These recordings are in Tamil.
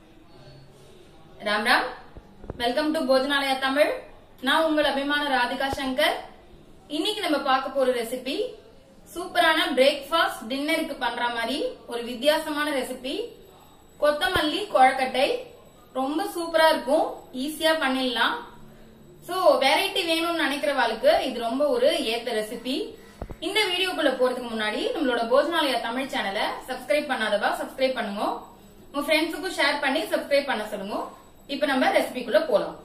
ராம் ராம் வெல்கம் டு போஜனாலயா தமிழ் நான் உங்கள் அபிமான ராதிகா சங்கர் இன்னைக்கு நம்ம பார்க்க போற ரெசிபி சூப்பரான பிரேக்ஃபாஸ்ட் டின்னருக்கு பண்ற மாதிரி ஒரு வித்தியாசமான ரெசிபி கொத்தமல்லி கொழக்கட்டை ரொம்ப சூப்பரா இருக்கும் ஈஸியா பண்ணிடலாம் சோ வெரைட்டி வேணும்னு நினைக்கிறவாளுக்கு இது ரொம்ப ஒரு ஏத்த ரெசிபி இந்த வீடியோக்குள்ள போறதுக்கு முன்னாடி நம்மளோட போஜனாலயா தமிழ் சேனலை சப்ஸ்கிரைப் பண்ணாதவா சப்ஸ்கிரைப் பண்ணுங்க உங்க ஃப்ரெண்ட்ஸுக்கும் ஷேர் பண்ணி சப்ஸ்கிரைப் பண்ண சொல்லுங்க இப்ப நம்ம ரெசிபிக்குள்ள போலாம்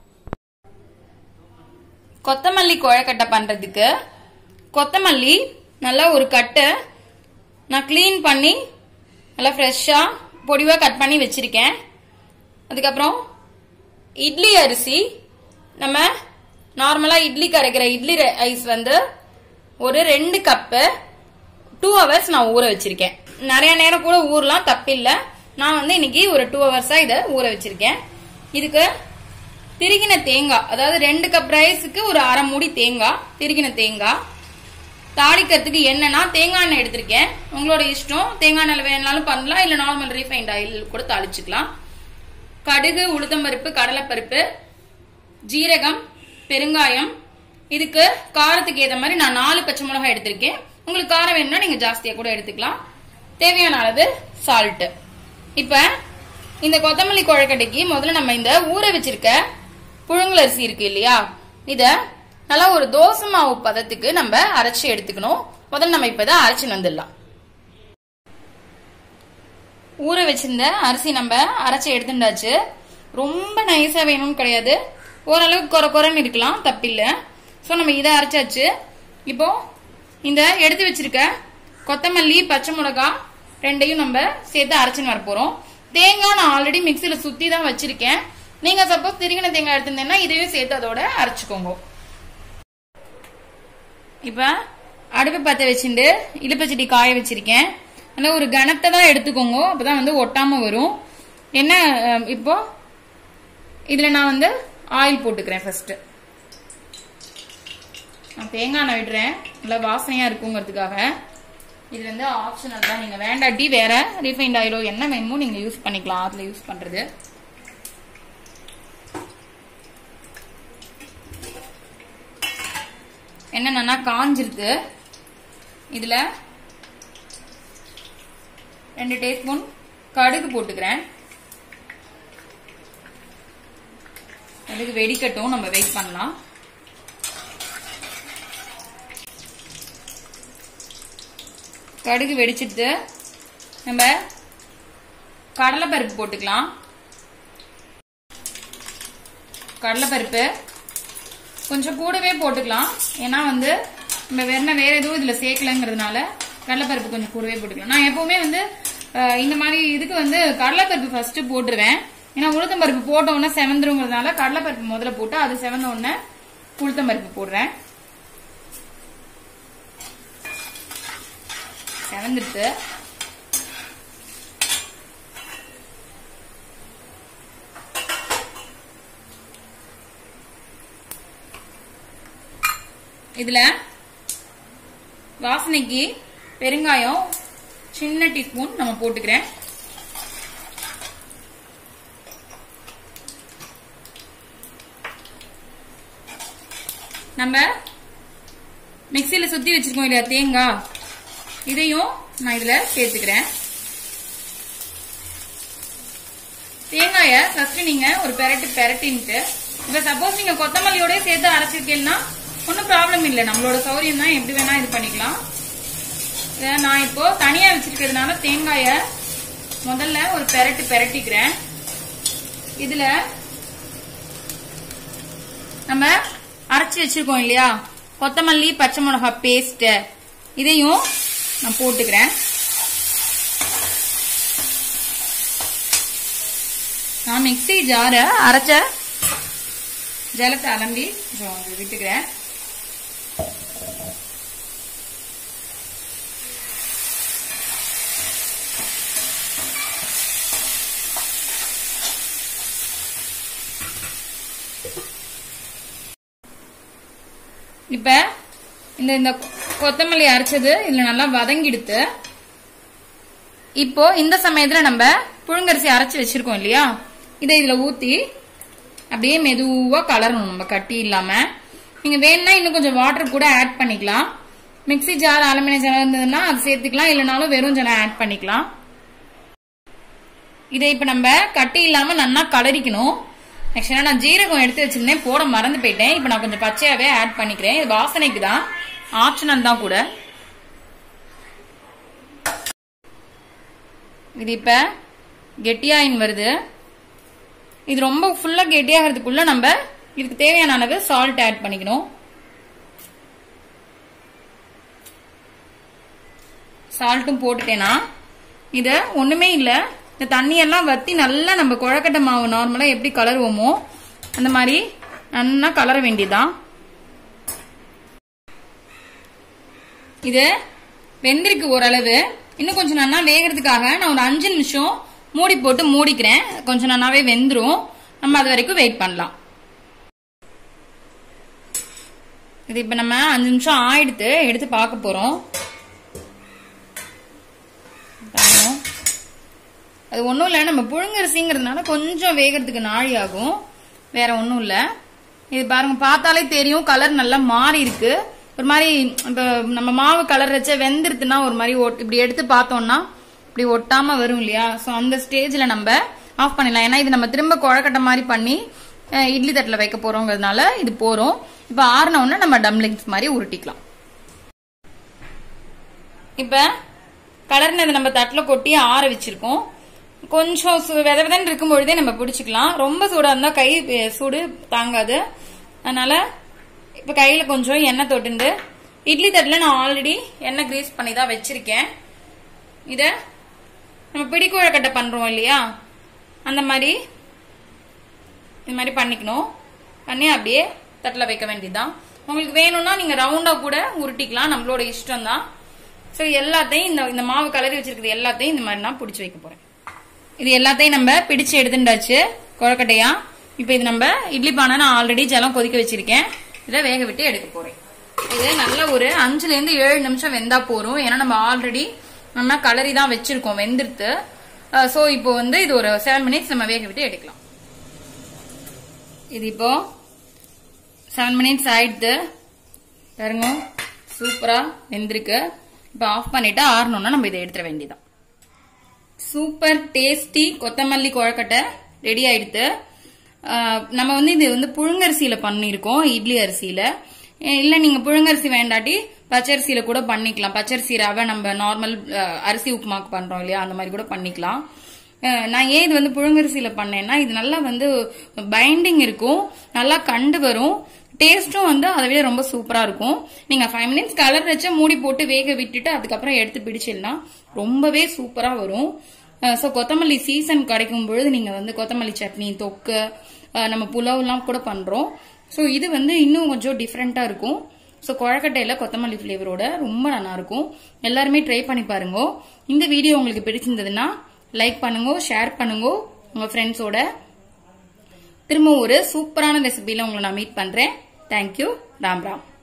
கொத்தமல்லி கொழக்கட்டை பண்றதுக்கு கொத்தமல்லி நல்லா ஒரு கட்டை நான் க்ளீன் பண்ணி நல்லா ஃப்ரெஷ்ஷா பொடிவா கட் பண்ணி வச்சிருக்கேன் அதுக்கப்புறம் இட்லி அரிசி நம்ம நார்மலா இட்லி கரைக்கிற இட்லி ரைஸ் வந்து ஒரு ரெண்டு கப்பு டூ ஹவர்ஸ் நான் ஊற வச்சிருக்கேன் நிறைய நேரம் கூட ஊறலாம் தப்பில்லை நான் வந்து இன்னைக்கு ஒரு டூ ஹவர்ஸா இதை ஊற வச்சிருக்கேன் இதுக்கு திருகின தேங்காய் அதாவது ரெண்டு கப் ரைஸுக்கு ஒரு அரை மூடி தேங்காய் திருகின தேங்காய் தாளிக்கிறதுக்கு என்னன்னா தேங்காய் எண்ணெய் எடுத்திருக்கேன் உங்களோட இஷ்டம் தேங்காய் எண்ணெய் வேணாலும் பண்ணலாம் இல்ல நார்மல் ரீஃபைண்ட் ஆயில் கூட தாளிச்சுக்கலாம் கடுகு உளுத்தம்பருப்பு கடலைப்பருப்பு ஜீரகம் பெருங்காயம் இதுக்கு காரத்துக்கு ஏத்த மாதிரி நான் நாலு பச்சை மிளகாய் எடுத்திருக்கேன் உங்களுக்கு காரம் வேணும்னா நீங்க ஜாஸ்தியா கூட எடுத்துக்கலாம் தேவையான அளவு சால்ட் இப்ப இந்த கொத்தமல்லி குழக்கட்டைக்கு முதல்ல நம்ம இந்த ஊற வச்சிருக்க புழுங்கல் அரிசி இருக்கு இல்லையா இத நல்லா ஒரு தோசை மாவு பதத்துக்கு நம்ம அரைச்சு எடுத்துக்கணும் முதல்ல நம்ம இப்ப இதை அரைச்சு வந்துடலாம் ஊற வச்சிருந்த அரிசி நம்ம அரைச்சு எடுத்துட்டாச்சு ரொம்ப நைஸா வேணும்னு கிடையாது ஓரளவுக்கு குறை குறைன்னு இருக்கலாம் தப்பில்ல ஸோ நம்ம இதை அரைச்சாச்சு இப்போ இந்த எடுத்து வச்சிருக்க கொத்தமல்லி பச்சை மிளகா ரெண்டையும் நம்ம சேர்த்து அரைச்சுன்னு வர போறோம் தேங்காய் நான் ஆல்ரெடி மிக்சியில சுத்தி தான் வச்சிருக்கேன் நீங்க சப்போஸ் திருகின தேங்காய் எடுத்திருந்தேன்னா இதையும் சேர்த்து அதோட அரைச்சுக்கோங்க இப்ப அடுப்பு பத்த வச்சுட்டு இழுப்பச்சட்டி காய வச்சிருக்கேன் நல்லா ஒரு கனத்தை தான் எடுத்துக்கோங்க அப்பதான் வந்து ஒட்டாம வரும் என்ன அஹ், இப்போ இதுல நான் வந்து ஆயில் போட்டுக்கிறேன் ஃபர்ஸ்ட் நான் தேங்காய் எண்ணெய் விடுறேன் நல்லா வாசனையா இருக்குங்கிறதுக்காக இது வந்து ஆப்ஷனல் தான் நீங்க வேண்டாட்டி வேற ரீஃபைண்ட் ஆயிலோ என்ன வேணுமோ நீங்க யூஸ் பண்ணிக்கலாம் அதுல யூஸ் பண்றது என்னன்னா காஞ்சிருக்கு இதுல ரெண்டு டீஸ்பூன் கடுகு போட்டுக்கிறேன் கடுகு வெடிக்கட்டும் நம்ம வெயிட் பண்ணலாம் கடுகு வெடிச்சிட்டு நம்ம கடலைப்பருப்பு போட்டுக்கலாம் கடலைப்பருப்பு கொஞ்சம் கூடவே போட்டுக்கலாம் ஏன்னா வந்து நம்ம வேற வேற எதுவும் இதுல சேர்க்கலங்கிறதுனால கடலைப்பருப்பு கொஞ்சம் கூடவே போட்டுக்கலாம் நான் எப்பவுமே வந்து அஹ், இந்த மாதிரி இதுக்கு வந்து கடலைப்பருப்பு ஃபர்ஸ்ட் போட்டுருவேன் ஏன்னா உளுத்தம்பருப்பு போட்ட உடனே செவந்துருங்கிறதுனால கடலைப்பருப்பு முதல்ல போட்டு அது செவந்த உடனே உளுத்தம்பருப்பு போடுறேன் செவந்துட்டு இதுல வாசனைக்கு பெருங்காயம் சின்ன டீஸ்பூன் நம்ம போட்டுக்கிறேன் நம்ம மிக்சியில சுத்தி வச்சிருக்கோம் இல்லையா தேங்காய் இதையும் நான் இதுல சேர்த்துக்கிறேன் தேங்காய ஃபர்ஸ்ட் நீங்க ஒரு பெரட்டு பெரட்டின்ட்டு இப்ப சப்போஸ் நீங்க கொத்தமல்லியோட சேர்த்து அரைச்சிருக்கீங்கன்னா ஒன்றும் ப்ராப்ளம் இல்லை நம்மளோட சௌரியம் தான் எப்படி வேணா இது பண்ணிக்கலாம் இத நான் இப்போ தனியா வச்சிருக்கிறதுனால தேங்காய முதல்ல ஒரு பெரட்டு பெரட்டிக்கிறேன் இதுல நம்ம அரைச்சு வச்சிருக்கோம் இல்லையா கொத்தமல்லி பச்சை மிளகாய் பேஸ்ட் இதையும் நான் போட்டுக்கிறேன் நான் மிக்ஸி ஜார அரைச்ச ஜலத்தை அலம்பி கொஞ்சம் விட்டுக்கிறேன் இப்ப இந்த இந்த கொத்தமல்லி அரைச்சது இதுல நல்லா வதங்கிடுத்து இப்போ இந்த சமயத்துல நம்ம புழுங்கரிசி அரைச்சு வச்சிருக்கோம் இல்லையா இதை இதுல ஊத்தி அப்படியே மெதுவா கலரணும் நம்ம கட்டி இல்லாம நீங்க வேணும்னா இன்னும் கொஞ்சம் வாட்டர் கூட ஆட் பண்ணிக்கலாம் மிக்ஸி ஜார் அலுமினியம் ஜார் இருந்ததுன்னா அது சேர்த்துக்கலாம் இல்லைனாலும் வெறும் ஜனம் ஆட் பண்ணிக்கலாம் இதை இப்ப நம்ம கட்டி இல்லாம நல்லா கலரிக்கணும் ஆக்சுவலா நான் ஜீரகம் எடுத்து வச்சிருந்தேன் போட மறந்து போயிட்டேன் இப்ப நான் கொஞ்சம் பச்சையாவே ஆட் பண்ணிக்கிறேன் இது வாசனைக்கு தான் ஆப்ஷனல் தான் கூட இது இப்ப கெட்டியாயின் வருது இது ரொம்ப ஃபுல்லா கெட்டியாகிறதுக்குள்ள நம்ம இதுக்கு தேவையான அளவு சால்ட் ஆட் பண்ணிக்கணும் சால்ட்டும் போட்டுட்டேன்னா இத ஒண்ணுமே இல்ல இந்த தண்ணியெல்லாம் வத்தி நல்லா நம்ம குழக்கட்டை மாவு நார்மலா எப்படி கலருவோமோ அந்த மாதிரி நல்லா கலர வேண்டியதுதான் இது வெந்திருக்கு ஓரளவு இன்னும் கொஞ்சம் நல்லா வேகிறதுக்காக நான் ஒரு அஞ்சு நிமிஷம் மூடி போட்டு மூடிக்கிறேன் கொஞ்சம் நல்லாவே வெந்துரும் நம்ம அது வரைக்கும் வெயிட் பண்ணலாம் இது இப்ப நம்ம அஞ்சு நிமிஷம் ஆயிடுத்து எடுத்து பார்க்க போறோம் பாருங்க. அது ஒன்றும் இல்லை நம்ம புழுங்கரிசிங்கிறதுனால கொஞ்சம் வேகிறதுக்கு நாழி ஆகும் வேற ஒன்றும் இல்லை இது பாருங்க பார்த்தாலே தெரியும் கலர் நல்லா மாறி இருக்கு ஒரு மாதிரி இப்போ நம்ம மாவு கலர் வச்ச வெந்துருத்துனா ஒரு மாதிரி ஒட்- இப்படி எடுத்து பார்த்தோம்னா இப்படி ஒட்டாம வரும் இல்லையா ஸோ அந்த ஸ்டேஜில் நம்ம ஆஃப் பண்ணிடலாம் ஏன்னா இது நம்ம திரும்ப குழக்கட்டை மாதிரி பண்ணி அஹ், இட்லி தட்டில் வைக்க போறோங்கிறதுனால இது போறோம் இப்போ ஆறுன உடனே நம்ம டம்ளிங்ஸ் மாதிரி உருட்டிக்கலாம் இப்ப கலர்னது நம்ம தட்டுல கொட்டி ஆற வச்சிருக்கோம் கொஞ்சம் சு- வித விதன்னு இருக்கும் பொழுதே நம்ம பிடிச்சிக்கலாம் ரொம்ப சூடா இருந்தா கை அஹ், சூடு தாங்காது அதனால இப்ப கையில கொஞ்சம் எண்ணெய் தொட்டுண்டு இட்லி தட்டுல நான் ஆல்ரெடி எண்ணெய் கிரீஸ் பண்ணி தான் வச்சிருக்கேன் இத நம்ம பிடிக்குழக்கட்டை பண்றோம் இல்லையா அந்த மாதிரி இது மாதிரி பண்ணிக்கணும் பண்ணி அப்படியே தட்டில் வைக்க வேண்டியதுதான் உங்களுக்கு வேணும்னா நீங்க ரவுண்டா கூட உருட்டிக்கலாம் நம்மளோட இஷ்டம் தான் ஸோ எல்லாத்தையும் இந்த இந்த மாவு கலரி வச்சிருக்கிறது எல்லாத்தையும் இந்த மாதிரி நான் பிடிச்சி வைக்க போறேன் இது எல்லாத்தையும் நம்ம பிடிச்சு எடுத்துட்டாச்சு குழக்கட்டையா இப்போ இது நம்ம இட்லி பானை நான் ஆல்ரெடி ஜலம் கொதிக்க வச்சிருக்கேன் இதை வேக விட்டு எடுக்க போறேன் இது நல்ல ஒரு அஞ்சுல இருந்து ஏழு நிமிஷம் வெந்தா போறோம் ஏன்னா நம்ம ஆல்ரெடி நம்ம கலரி தான் வச்சிருக்கோம் வெந்துருத்து ஸோ இப்போ வந்து இது ஒரு செவன் மினிட்ஸ் நம்ம வேக விட்டு எடுக்கலாம் இது இப்போ செவன் மினிட்ஸ் ஆயிடுது பாருங்க சூப்பரா வெந்திருக்கு இப்போ ஆஃப் பண்ணிட்டு ஆறணும்னா நம்ம இதை எடுத்துட வேண்டியதான் சூப்பர் டேஸ்டி கொத்தமல்லி குழக்கட்டை ரெடி ஆயிடுத்து ஆஹ் நம்ம வந்து இது வந்து புழுங்கரிசியில பண்ணியிருக்கோம் இட்லி அரிசியில அஹ் இல்ல நீங்க புழுங்கரிசி வேண்டாட்டி பச்சரிசியில கூட பண்ணிக்கலாம் பச்சரிசி ரவை நம்ம நார்மல் அரிசி உப்புமாக்கு பண்றோம் இல்லையா அந்த மாதிரி கூட பண்ணிக்கலாம் அஹ் நான் ஏன் இது வந்து புழுங்கரிசியில பண்ணேன்னா இது நல்லா வந்து பைண்டிங் இருக்கும் நல்லா கண்டு வரும் டேஸ்ட்டும் வந்து அதை விட ரொம்ப சூப்பரா இருக்கும் நீங்க ஃபைவ் மினிட்ஸ் கலர் வச்சு மூடி போட்டு வேக விட்டுட்டு அதுக்கப்புறம் எடுத்து பிடிச்சிடனா ரொம்பவே சூப்பரா வரும் ஸோ கொத்தமல்லி சீசன் கிடைக்கும் பொழுது நீங்க வந்து கொத்தமல்லி சட்னி தொக்கு அஹ் நம்ம புலாவ்லாம் கூட பண்றோம் ஸோ இது வந்து இன்னும் கொஞ்சம் டிஃப்ரெண்டா இருக்கும் ஸோ குழக்கட்டையில கொத்தமல்லி ஃப்ளேவரோட ரொம்ப நல்லா இருக்கும் எல்லாருமே ட்ரை பண்ணி பாருங்க இந்த வீடியோ உங்களுக்கு பிடிச்சிருந்ததுன்னா லைக் பண்ணுங்க ஷேர் பண்ணுங்க உங்க ஃப்ரெண்ட்ஸோட திரும்ப ஒரு சூப்பரான ரெசிபியில உங்களை நான் மீட் பண்றேன் தேங்க்யூ ராம் ராம்